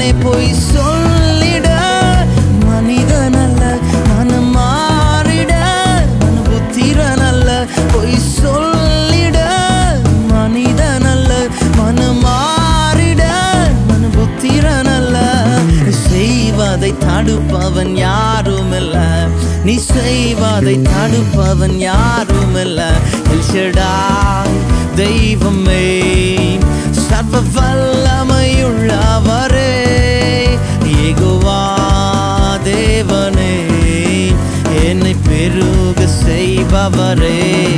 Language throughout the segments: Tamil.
நானே போய் சொல்லிட மனிதன் அல்ல மனம் மாறிட மன புத்திரன் அல்ல போய் சொல்லிட மனிதன் அல்ல மனம் மாறிட மன புத்திரன் அல்ல செய்வதை தடுப்பவன் யாரும் இல்ல நீ செய்வதை தடுப்பவன் யாரும் இல்ல எல்ஷடாய் தெய்வமே சர்வ வல்லமையுள்ளவரே ஏகுவா தேவனே என்னை பெருக செய்பவரே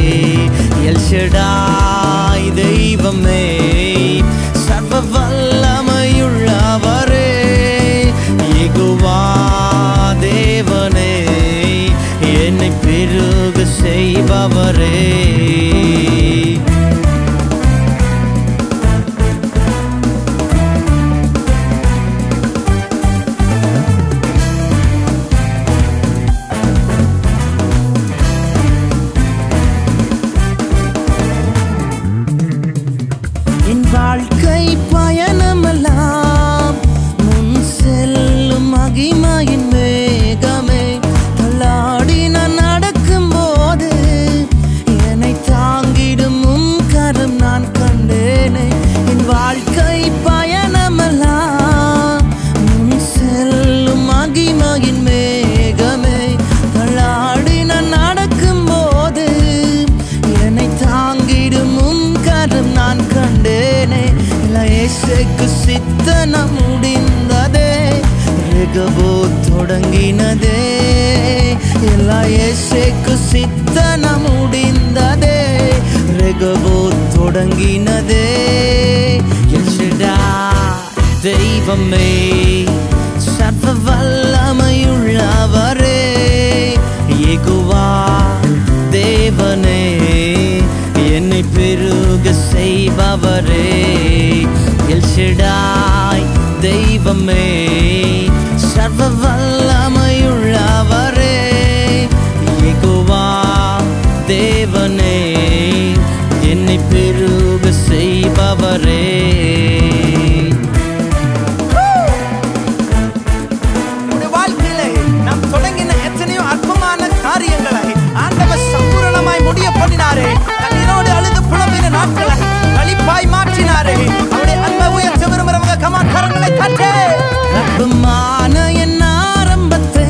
எல்ஷடாய் தெய்வமே சர்வ வல்லமையுள்ளவரே ஏகுவா தேவனே என்னை பெருக செய்பவரே என் வாழ்க்கை பயணமெல்லாம் முன் செல்லும் மகிமையின் வேகமே தள்ளாடி நான் நடக்கும் போது என்னை தாங்கிடும் உன் கரம் நான் கண்டேனே என் வாழ்க்கை பயணமெல்லாம் முன் செல்லும் மகிமையின் மேகமே தள்ளாடி நான் நடக்கும் போது என்னை தாங்கிடும் உன் கரம் நான் கண்டேனே இயேசுக்கு சித்தனம் முடிந்ததே ரெகபோ தொடங்கினதே எல்லா இயேசுக்கு சித்தனம் முடிந்ததே ரெகபோ தொடங்கினதே எல்ஷடா தெய்வமே சர்வ வல்லமையுள்ளவரே ஏகுவா தேவனே என்னை பெருக செய்பவரே எல்ஷடாய் தெய்வமே சர்வ வல்லமையுள்ளவரே ஏகுவா தேவனே என்னை பெருக செய்பவரே நம்முடைய வாழ்க்கையிலே நாம் தொடங்கின எத்தனையோ அற்பமான காரியங்களை ஆண்டவர் சம்பூரணமாய் முடிய பண்ணினாரே கண்ணீரோடு அழுது புலம்பின நாட்களை களிப்பாய் மாற்றினாரே அவருடைய அன்பை உயர்த்த விரும்புறவங்க கமான் கரங்களை தட்டே ரப்பமான என் ஆரம்பத்தை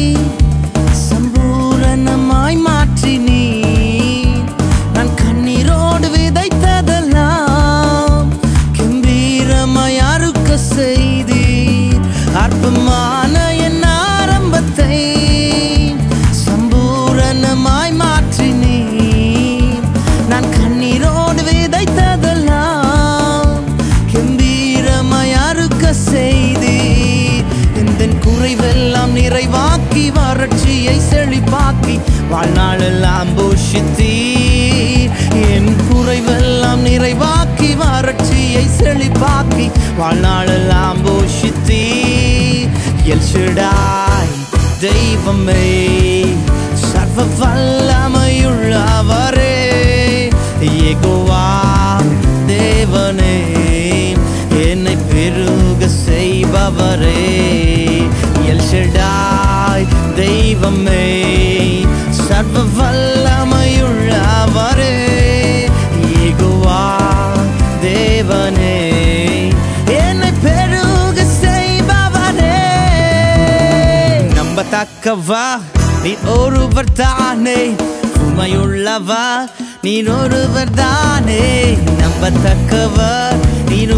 சம்பூரணமாய் மாற்றி நீ நான் கண்ணீரோடு விதைத்ததெல்லாம் கம்பீரமாய் அறுக்க செய்தீர் அற்பமான என் ஆரம்பத்தை சம்பூரணமாய் மாற்றி நீ நான் கண்ணீரோடு விதைத்ததெல்லாம் கம்பீரமாய் அறுக்க செய்தீர் இந்த குறைவெல்லாம் நிறைவாக்கி வறட்சியை செழிப்பாக்கி வாழ்நாளெல்லாம் போஷித்தீர் என் குறைவெல்லாம் நிறைவாக்கி வறட்சியை செழிப்பாக்கி வாழ்நாளெல்லாம் போஷித்தீர் எல்ஷடாய் தெய்வமே சர்வ வல்லமையுள்ளவரே ஏகுவா தேவனே என்னை பெருக செய்பவரே எல்ஷடாய் தெய்வமே சர்வ வல்லமையுள்ளவரே ஏகுவா தேவனே என்னை பெருக செய்பவரே நம்பத்தக்கவா நீ ஒருவர் தானே உண்மையுள்ளவா நீ ஒருவர் தானே நம்பத்தக்கவர் நீ